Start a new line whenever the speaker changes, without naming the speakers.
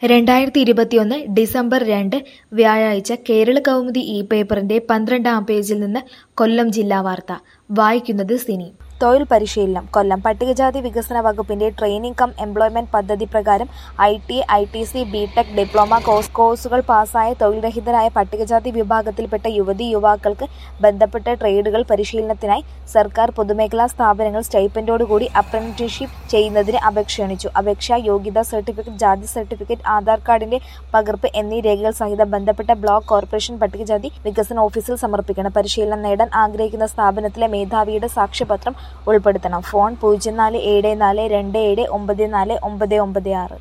രണ്ടായിരത്തി ഇരുപത്തിയൊന്ന് ഡിസംബർ രണ്ട് വ്യാഴാഴ്ച കേരള കൗമുദി ഇ പേപ്പറിന്റെ പന്ത്രണ്ടാം പേജിൽ നിന്ന് കൊല്ലം ജില്ലാ വാർത്ത വായിക്കുന്നത് സിനി
തൊഴിൽ പരിശീലനം കൊല്ലം പട്ടികജാതി വികസന വകുപ്പിന്റെ ട്രെയിനിംഗ് കം എംപ്ലോയ്മെന്റ് പദ്ധതി പ്രകാരം I T I T C BTech diploma course കോഴ്സുകൾ പാസ്സായ തൊഴിൽരഹിതരായ പട്ടികജാതി വിഭാഗത്തിൽപ്പെട്ട യുവതി യുവാക്കൾക്ക് ബന്ധപ്പെട്ട ട്രേഡുകൾ പരിശീലനത്തിനായി സർക്കാർ പൊതുമേഖലാ സ്ഥാപനങ്ങൾ സ്റ്റൈപ്പൻഡോടുകൂടി അപ്രന്റീസ്ഷിപ്പ് ചെയ്യുന്നതിന് അപേക്ഷ ക്ഷണിച്ചു അപേക്ഷ യോഗ്യതാ സർട്ടിഫിക്കറ്റ് ജാതി സർട്ടിഫിക്കറ്റ് ആധാർ കാർഡിന്റെ പകർപ്പ് എന്നീ രേഖകൾ സഹിതം ബന്ധപ്പെട്ട ബ്ലോക്ക് കോർപ്പറേഷൻ പട്ടികജാതി വികസന ഓഫീസിൽ സമർപ്പിക്കണം പരിശീലനം നേടാൻ ആഗ്രഹിക്കുന്ന സ്ഥാപനത്തിലെ മേധാവിയുടെ സാക്ഷ്യപത്രം ഉൾപ്പെടുത്തണം ഫോൺ പൂജ്യം നാല് ഏഴ് നാല് രണ്ട് ഏഴ് ഒമ്പത് നാല് ഒമ്പത് ഒമ്പത് ആറ്